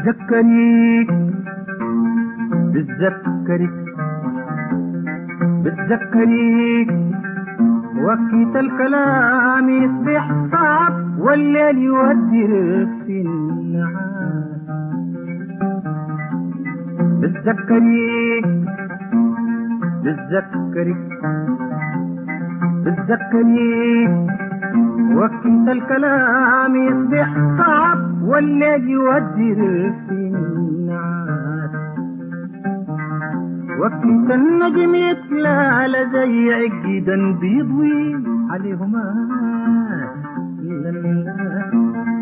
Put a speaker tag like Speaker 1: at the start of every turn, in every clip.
Speaker 1: بتذكريك بتذكريك بتذكريك وقت الكلام يصبح صعب والليل يودي في النعاس بتذكريك بتذكريك بتذكريك وقت الكلام يصبح صعب والليل يودي في النعاس وقت النجم يتلالى زي عقيدا بيضوي عليهما لا لا لا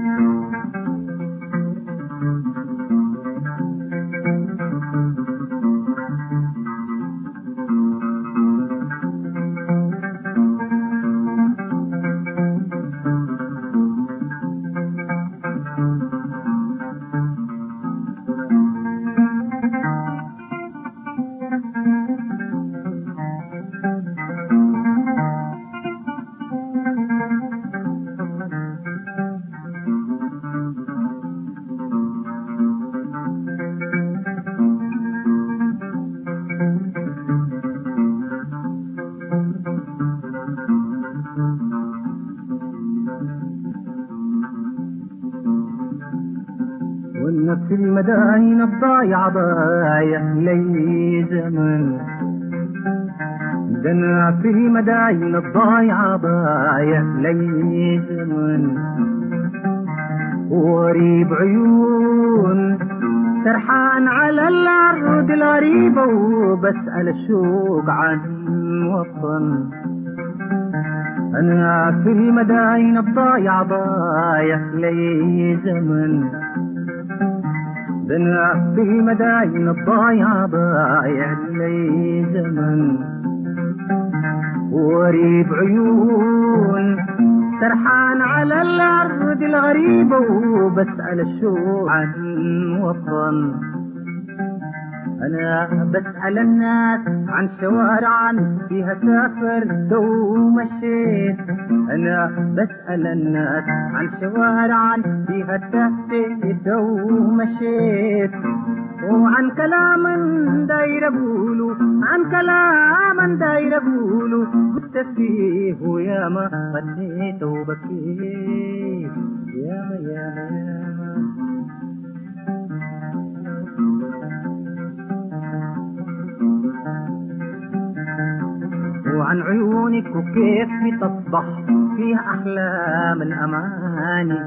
Speaker 1: والنفس المداين الضايعة ضايع لي زمن دنا في المداين الضايعة ضايع لي زمن وريب عيون سرحان على الأرض الغريبة وبسأل الشوق عن وطن أنا في المداين الضايعة ضايع لي زمن بنا في المداين الضايعة ضايع لي زمن وريب عيون سرحان على الأرض الغريبة وبسأل الشوق عن وطن أنا بسأل الناس عن شوارع فيها سافر دو مشيت أنا بسأل الناس عن شوارع فيها سافر دو مشيت وعن كلام داير أقوله عن كلام داير أقوله كنت فيه ويا ما غنيت وبكيت يا ما يا ما يا ما وعن عيونك وكيف بتصبح فيها أحلام الأماني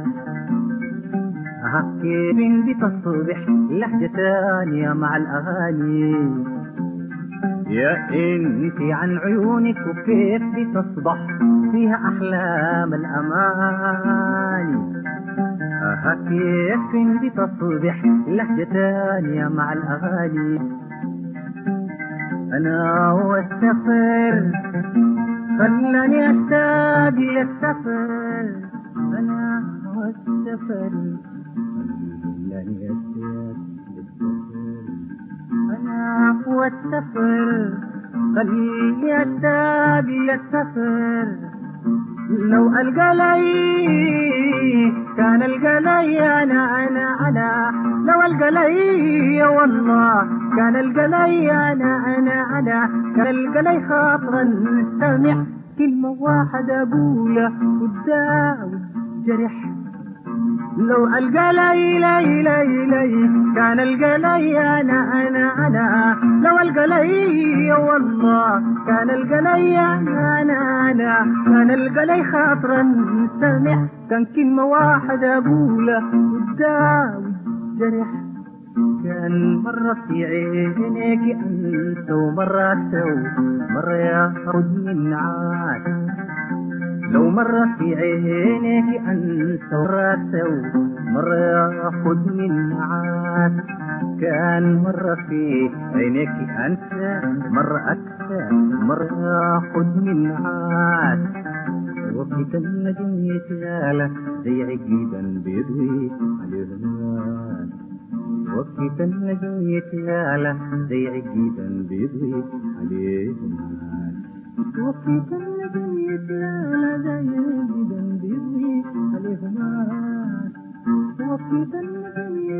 Speaker 1: كيف بتصبح لهجة تانية مع الأغاني يا انتي عن عيونك وكيف بتصبح فيها أحلام الأماني آه كيف بتصبح لهجة تانية مع الأغاني أنا والسفر خلاني أشتاق للسفر أنا والسفر خلاني أشتاق للسفر أنا والسفر خليني أشتاق للسفر لو ألقى لي كان ألقى لي أنا أنا أنا لو ألقى لي والله كان ألقى لي أنا أنا أنا كان ألقى لي خاطرا نستمع كلمة واحدة أقولها وتداوي جرح لو ألقى لي لي لي لي كان ألقى لي أنا أنا أنا لو ألقى لي والله كان ألقى لي أنا أنا أنا كان ألقى لي خاطرا سمع كان كلمة واحدة أقولها وتداوي جرح كان مرة في عينيك أنت ومرة تو مرة ياخد من عاد لو مرة في عينيك أنت وراسه مرة ياخد من عاد كان مرة في عينيك أنت مرة أكثر مرة ياخد من عاد وقت النجم يتلالى زي عقيدا بيضوي على الهوان وقت النجم يتلالى زي عقيدا بيضوي على الهوان وقت النجم يتلالى زي عقيدا بيضوي على الهوان وقت النجم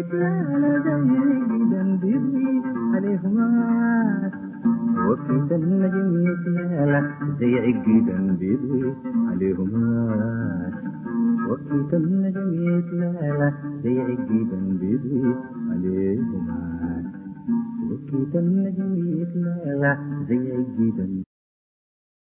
Speaker 1: يتلال زي جدا بدري عليهما وكيد النجم يتلال زي جدا بدري عليهما وكيد النجم يتلال زي جدا بدري عليهما وكيد النجم يتلال زي جدا